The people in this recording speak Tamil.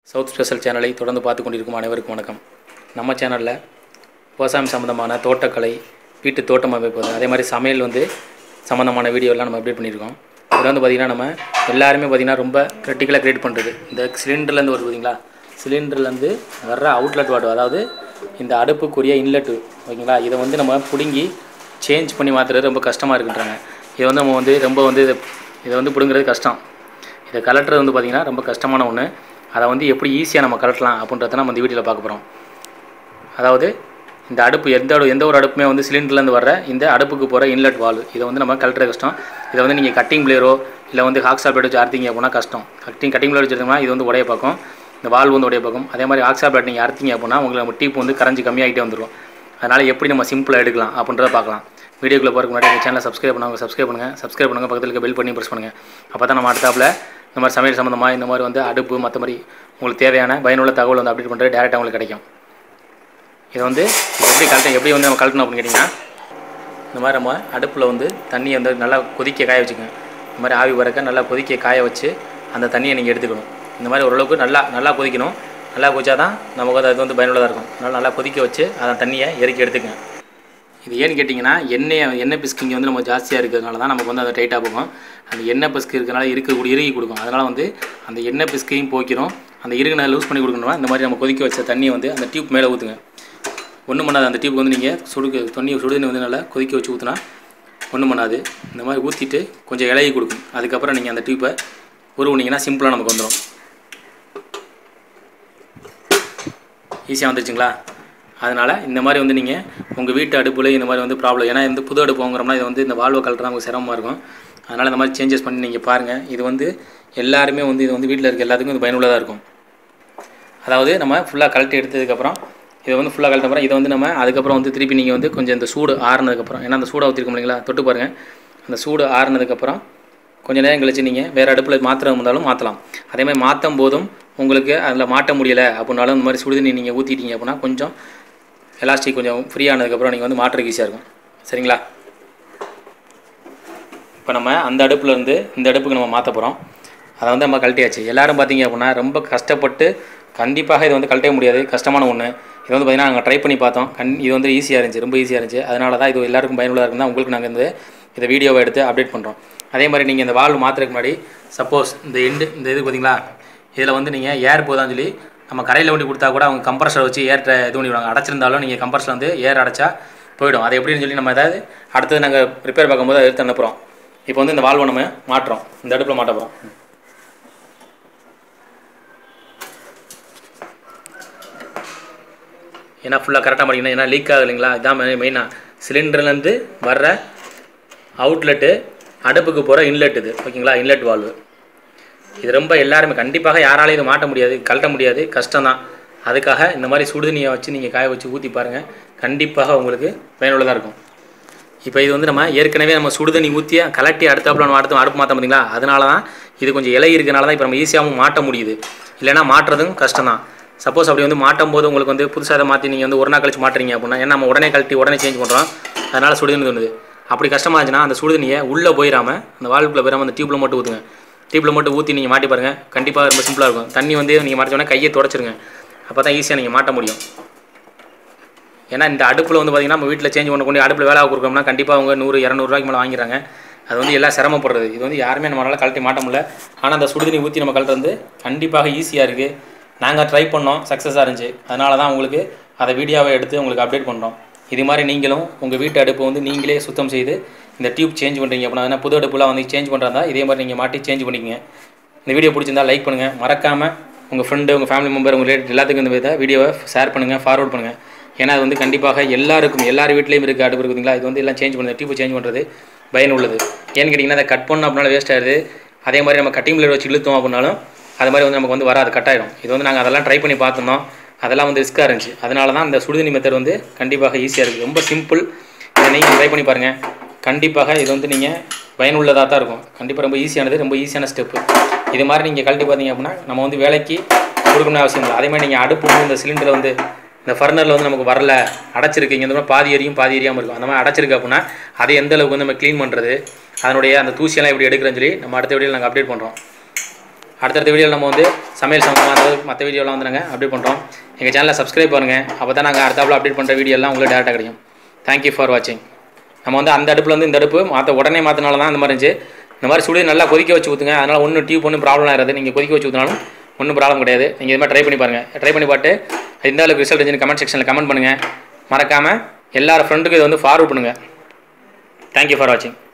சவுத் ஸ்பெஷல் சேனலை தொடர்ந்து பார்த்து கொண்டிருக்கும் அனைவருக்கும் வணக்கம் நம்ம சேனலில் விவசாயம் சம்மந்தமான தோட்டக்கலை வீட்டு தோட்டம் அமைப்பது அதே மாதிரி சமையல் வந்து சம்மந்தமான வீடியோலாம் நம்ம அப்டேட் பண்ணியிருக்கோம் இதில் வந்து பார்த்திங்கன்னா நம்ம எல்லாருமே பார்த்திங்கன்னா ரொம்ப கிரிட்டிக்கலாக க்ரியேட் பண்ணுறது இந்த சிலிண்டர்லேருந்து வருது பார்த்தீங்களா சிலிண்டர்லேருந்து வர்ற அவுட்லெட் வாட்டர் அதாவது இந்த அடுப்புக்குரிய இன்லெட்டு ஓகேங்களா இதை வந்து நம்ம பிடுங்கி சேஞ்ச் பண்ணி மாற்றுறது ரொம்ப கஷ்டமாக இருக்குன்றாங்க இதை வந்து நம்ம வந்து ரொம்ப வந்து இதை இதை வந்து பிடுங்குறது கஷ்டம் இதை கலட்டுறது வந்து பார்த்திங்கன்னா ரொம்ப கஷ்டமான ஒன்று அதை வந்து எப்படி ஈஸியாக நம்ம கலட்டலாம் அப்படின்றத நம்ம இந்த வீடியோவில் பார்க்க போகிறோம் அதாவது இந்த அடுப்பு எந்த அடு எந்த ஒரு அடுப்புமே வந்து சிலிண்டர்லேருந்து வர்ற இந்த அடுப்புக்கு போகிற இன்லெட் வால்வு இதை வந்து நம்ம கலட்டுறது கஷ்டம் இதை வந்து நீங்கள் கட்டிங் பிளேயரோ இல்லை வந்து ஹாக்ஸா பிளேட் வச்சு அறுத்தீங்க அப்படின்னா கஷ்டம் கட்டிங் கட்டிங் பிளேட் வச்சுருந்தோம்னா இது வந்து உடைய பார்க்கும் இந்த வால்வு வந்து உடைய பார்க்கும் அதே மாதிரி ஆக்ஸா பிளேட் நீங்கள் அறுத்தீங்க அப்படின்னா உங்களுக்கு நம்ம டீப் வந்து கரைஞ்சி கம்மியாகிட்டே வந்துடும் அதனால் எப்படி நம்ம சிம்பிளாக எடுக்கலாம் அப்படின்றத பார்க்கலாம் வீடியோக்குள்ளே போகிறதுக்கு முன்னாடி எங்கள் சேனலை சப்ஸ்கிரைப் பண்ணுவாங்க சப்ஸ்கிரைப் பண்ணுங்கள் சப்ஸ்கிரைப் பண்ணுங்கள் பக்கத்தில் இருக்க பெல் பண்ணி ப்ரெஸ் பண்ணுங்கள் அப்போ தான் நம்ம அடுத்தாப்பில் இந்த மாதிரி சமையல் சம்மந்தமாக இந்த மாதிரி வந்து அடுப்பு மற்ற மாதிரி உங்களுக்கு தேவையான பயனுள்ள தகவல் வந்து அப்டேட் பண்ணுறது டேரெக்டாக உங்களுக்கு கிடைக்கும் இதை வந்து இது எப்படி கலட்ட எப்படி வந்து நம்ம கலட்டணும் அப்படின்னு கேட்டிங்கன்னா இந்த மாதிரி நம்ம அடுப்பில் வந்து தண்ணியை வந்து நல்லா கொதிக்க காய வச்சுக்கோங்க இந்த மாதிரி ஆவி வரக்க நல்லா கொதிக்க காய வச்சு அந்த தண்ணியை நீங்கள் எடுத்துக்கணும் இந்த மாதிரி ஓரளவுக்கு நல்லா நல்லா கொதிக்கணும் நல்லா கொதிச்சா தான் நமக்கு வந்து அது வந்து பயனுள்ளதாக இருக்கும் அதனால் நல்லா கொதிக்க வச்சு அந்த தண்ணியை இறக்கி எடுத்துக்கங்க இது ஏன்னு கேட்டிங்கன்னா எண்ணெய் எண்ணெய் பிஸ்கிங்க வந்து நம்ம ஜாஸ்தியாக இருக்கிறதுனால தான் நமக்கு வந்து அது டைட்டாக போகும் அந்த எண்ணெய் பிஸ்கு இருக்கிறனால இருக்கக்கூடிய இறுகி கொடுக்கும் அதனால் வந்து அந்த எண்ணெய் பிஸ்கையும் போய்க்கிறோம் அந்த இறுகின லூஸ் பண்ணி கொடுக்கணும்னா இந்த மாதிரி நம்ம கொதிக்க வச்ச தண்ணியை வந்து அந்த டியூப் மேலே ஊற்றுங்க ஒன்றும் பண்ணாது அந்த டியூப் வந்து நீங்கள் சுடு தண்ணி சுடுதண்ணி வந்து நல்லா கொதிக்க வச்சு ஊற்றினா ஒன்றும் பண்ணாது இந்த மாதிரி ஊற்றிட்டு கொஞ்சம் இலகி கொடுக்கும் அதுக்கப்புறம் நீங்கள் அந்த டியூப்பை உருவுனீங்கன்னா சிம்பிளாக நமக்கு வந்துடும் ஈஸியாக வந்துருச்சுங்களா அதனால் இந்த மாதிரி வந்து நீங்கள் உங்கள் வீட்டு அடுப்புல இந்த மாதிரி வந்து ப்ராப்ளம் ஏன்னா இந்த புது அடுப்பு வாங்குறோம்னா இது வந்து இந்த வாழ்வை கலட்டுறது நமக்கு சிரமமாக இருக்கும் அதனால் இந்த மாதிரி சேஞ்சஸ் பண்ணி நீங்கள் பாருங்கள் இது வந்து எல்லாருமே வந்து இது வந்து வீட்டில் இருக்க எல்லாத்துக்கும் இது பயனுள்ளதாக இருக்கும் அதாவது நம்ம ஃபுல்லாக கழட்டி எடுத்ததுக்கப்புறம் இதை வந்து ஃபுல்லாக கழட்டப்புறம் இதை வந்து நம்ம அதுக்கப்புறம் வந்து திருப்பி நீங்கள் வந்து கொஞ்சம் இந்த சூடு ஆறுனதுக்கப்புறம் ஏன்னா அந்த சூடாக ஊற்றிருக்கோம் இல்லைங்களா தொட்டு பாருங்கள் அந்த சூடு ஆறுனதுக்கப்புறம் கொஞ்சம் நேரம் கழிச்சு நீங்கள் வேறு அடுப்பில் மாத்திரம் இருந்தாலும் மாற்றலாம் அதேமாதிரி மாற்றும் போதும் உங்களுக்கு அதில் மாட்ட முடியலை அப்படின்னாலும் இந்த மாதிரி சுடுதண்ணி நீங்கள் ஊற்றிட்டீங்க அப்படின்னா கொஞ்சம் எலாஸ்டிக் கொஞ்சம் ஃப்ரீ ஆனதுக்கப்புறம் நீங்கள் வந்து மாட்டுறதுக்கு ஈஸியாக இருக்கும் சரிங்களா இப்போ நம்ம அந்த அடுப்புல இருந்து இந்த அடுப்புக்கு நம்ம மாற்ற போகிறோம் அதை வந்து நம்ம கழட்டியாச்சு எல்லாரும் பார்த்தீங்க அப்படின்னா ரொம்ப கஷ்டப்பட்டு கண்டிப்பாக இதை வந்து கழட்டவே முடியாது கஷ்டமான ஒன்று இது வந்து பார்த்திங்கன்னா நாங்கள் ட்ரை பண்ணி பார்த்தோம் கண் இது வந்து ஈஸியாக இருந்துச்சு ரொம்ப ஈஸியாக இருந்துச்சு அதனால தான் இது எல்லாருக்கும் பயனுள்ளதாக இருந்தால் உங்களுக்கு நாங்கள் இந்த இந்த வீடியோவை எடுத்து அப்டேட் பண்ணுறோம் அதே மாதிரி நீங்கள் இந்த வால்வு மாற்றுறதுக்கு முன்னாடி சப்போஸ் இந்த எண்டு இந்த இது பார்த்தீங்களா இதில் வந்து நீங்கள் ஏர் போதான்னு சொல்லி நம்ம கடையில் வண்டி கொடுத்தா கூட அவங்க கம்ப்ரஸர் வச்சு ஏர் இது பண்ணிவிடுவாங்க அடைச்சிருந்தாலும் நீங்கள் கம்ப்ரஸில் வந்து ஏர் அடைச்சா போயிடும் அது எப்படின்னு சொல்லி நம்ம ஏதாவது அடுத்தது நாங்கள் ரிப்பேர் பார்க்கும்போது அதை எடுத்து அனுப்புகிறோம் இப்போ வந்து இந்த வால்வை நம்ம மாட்டுறோம் இந்த அடுப்பில் மாட்ட போகிறோம் ஏன்னா ஃபுல்லாக கரெக்டாக பண்ணிக்கணும் ஏன்னா லீக் ஆகுது இல்லைங்களா இதான் மெயினாக சிலிண்டர்லேருந்து வர்ற அவுட்லெட்டு அடுப்புக்கு போகிற இன்லெட் இது ஓகேங்களா இன்லெட் வால்வு இது ரொம்ப எல்லாருமே கண்டிப்பாக யாராலையும் இது மாட்ட முடியாது கழட்ட முடியாது கஷ்டம்தான் அதுக்காக இந்த மாதிரி சுடுதண்ணியை வச்சு நீங்கள் காய வச்சு ஊற்றி பாருங்கள் கண்டிப்பாக உங்களுக்கு பயனுள்ளதாக இருக்கும் இப்போ இது வந்து நம்ம ஏற்கனவே நம்ம சுடுதண்ணி ஊற்றி கலட்டி அடுத்தாப்புல நம்ம அடுத்து அடுப்பு மாற்ற பார்த்தீங்களா அதனால தான் இது கொஞ்சம் இலை இருக்கனால தான் இப்போ நம்ம ஈஸியாகவும் மாட்ட முடியுது இல்லைனா மாட்டுறதும் கஷ்டம் தான் சப்போஸ் அப்படி வந்து மாட்டும் போது உங்களுக்கு வந்து புதுசாக அதை மாற்றி நீங்கள் வந்து ஒரு நாள் கழிச்சு மாட்டுறீங்க அப்படின்னா ஏன்னா நம்ம உடனே கழட்டி உடனே சேஞ்ச் பண்ணுறோம் அதனால் சுடுதண்ணி தோணுது அப்படி கஷ்டமாக இருந்துச்சுன்னா அந்த சுடுதண்ணியை உள்ளே போயிடாமல் அந்த வால்வுக்குள்ளே போயிடாமல் அந்த டியூப்பில் மட்டும் ஊற்றுங்க டியூப்பில் மட்டும் ஊற்றி நீங்கள் மாட்டி பாருங்கள் கண்டிப்பாக ரொம்ப சிம்பிளாக இருக்கும் தண்ணி வந்து நீங்கள் மாட்டிச்சோடனே கையை தொடச்சிருங்க அப்போ தான் ஈஸியாக நீங்கள் மாட்ட முடியும் ஏன்னா இந்த அடுப்பில் வந்து பார்த்திங்கன்னா நம்ம வீட்டில் சேஞ்ச் பண்ண கொண்டு அடுப்பில் வேலை கொடுக்குறோம்னா கண்டிப்பாக அவங்க நூறு இரநூறுவாய்க்கு மேலே வாங்கிறாங்க அது வந்து எல்லாம் சிரமப்படுறது இது வந்து யாருமே நம்மளால் கழட்டி மாட்ட முடியல ஆனால் அந்த சுடுதண்ணி ஊற்றி நம்ம கழட்டுறது வந்து கண்டிப்பாக ஈஸியாக இருக்குது நாங்கள் ட்ரை பண்ணோம் சக்ஸஸாக இருந்துச்சு அதனால தான் உங்களுக்கு அதை வீடியோவை எடுத்து உங்களுக்கு அப்டேட் பண்ணுறோம் இது மாதிரி நீங்களும் உங்கள் வீட்டு அடுப்பு வந்து நீங்களே சுத்தம் செய்து இந்த டியூப் சேஞ்ச் பண்ணுறீங்க அப்படின்னா புது அடுப்புலாம் வந்து சேஞ்ச் பண்ணுறதா இதே மாதிரி நீங்கள் மாட்டி சேஞ்ச் பண்ணிக்கங்க இந்த வீடியோ பிடிச்சிருந்தா லைக் பண்ணுங்கள் மறக்காமல் உங்கள் ஃப்ரெண்டு உங்கள் ஃபேமிலி மெம்பர் உங்கள் ரிலேட்டிவ் எல்லாத்துக்கும் இந்த வித வீடியோவை ஷேர் பண்ணுங்கள் ஃபார்வர்ட் பண்ணுங்கள் ஏன்னா அது வந்து கண்டிப்பாக எல்லாருக்கும் எல்லார் வீட்லேயும் இருக்க அடுப்பு இருக்குதுங்களா இது வந்து எல்லாம் சேஞ்ச் பண்ணுறது டியூப் சேஞ்ச் பண்ணுறது பயனுள்ளது ஏன்னு கேட்டிங்கன்னா அதை கட் பண்ணோம் அப்படின்னாலும் வேஸ்ட் ஆயிடுது அதே மாதிரி நம்ம கட்டிங் பிளேட் வச்சு இழுத்தோம் அப்படின்னாலும் அது மாதிரி வந்து நமக்கு வந்து வராது கட்டாயிடும் இது வந்து நாங்கள் அதெல்லாம் ட்ரை பண்ணி பார்த்துருந்தோம் அதெல்லாம் வந்து ரிஸ்க்காக இருந்துச்சு அதனால தான் இந்த சுடுதண்ணி மெத்தட் வந்து கண்டிப்பாக ஈஸியாக இருக்குது ரொம்ப சிம்பிள் இதை நீங்கள் ட்ரை பண்ணி பாருங்கள் கண்டிப்பாக இது வந்து நீங்கள் பயனுள்ளதாக தான் இருக்கும் கண்டிப்பாக ரொம்ப ஈஸியானது ரொம்ப ஈஸியான ஸ்டெப்பு இது மாதிரி நீங்கள் கழட்டி பார்த்தீங்க அப்படின்னா நம்ம வந்து வேலைக்கு கொடுக்கணும்னு அவசியம் இல்லை அதே மாதிரி நீங்கள் அடுப்பு வந்து இந்த சிலிண்டரில் வந்து இந்த ஃபர்னரில் வந்து நமக்கு வரல அடைச்சிருக்கு இந்த மாதிரி பாதி எரியும் பாதி எரியாமல் இருக்கும் அந்த மாதிரி அடைச்சிருக்கு அப்படின்னா அதை எந்த அளவுக்கு வந்து நம்ம க்ளீன் பண்ணுறது அதனுடைய அந்த தூசியெல்லாம் எப்படி எடுக்கிறேன்னு சொல்லி நம்ம அடுத்த வீடியோவில் நாங்கள் அப்டேட் பண்ணுறோம் அடுத்தடுத்த வீடியோவில் நம்ம வந்து சமையல் சம்மந்தமாக மற்ற வீடியோலாம் வந்து நாங்கள் அப்டேட் பண்ணுறோம் எங்கள் சேனலை சப்ஸ்கிரைப் பண்ணுங்கள் அப்போ தான் நாங்கள் அடுத்தாப்புல அப்டேட் பண்ணுற வீடியோ எல்லாம் உங்களுக்கு டேரெக்டாக கிடைக்கும் தேங்க்யூ ஃபார் வாட்சிங் நம்ம வந்து அந்த அடுப்பில் வந்து இந்த அடுப்பு மாற்ற உடனே மாற்றினால தான் இந்த மாதிரி இருந்துச்சு இந்த மாதிரி சுடு நல்லா கொதிக்க வச்சு ஊற்றுங்க அதனால் ஒன்றும் டியூப் ஒன்றும் ப்ராப்ளம் ஆகாது நீங்கள் கொதிக்க வச்சு ஊற்றினாலும் ஒன்றும் ப்ராப்ளம் கிடையாது நீங்கள் இது மாதிரி ட்ரை பண்ணி பாருங்கள் ட்ரை பண்ணி பார்த்து எந்த அளவுக்கு ரிசல்ட் இருந்துச்சு கமெண்ட் செக்ஷனில் கமெண்ட் பண்ணுங்கள் மறக்காமல் எல்லார் ஃப்ரெண்டுக்கும் இதை வந்து ஃபார்வர்ட் பண்ணுங்கள் தேங்க்யூ ஃபார் வாட்சிங்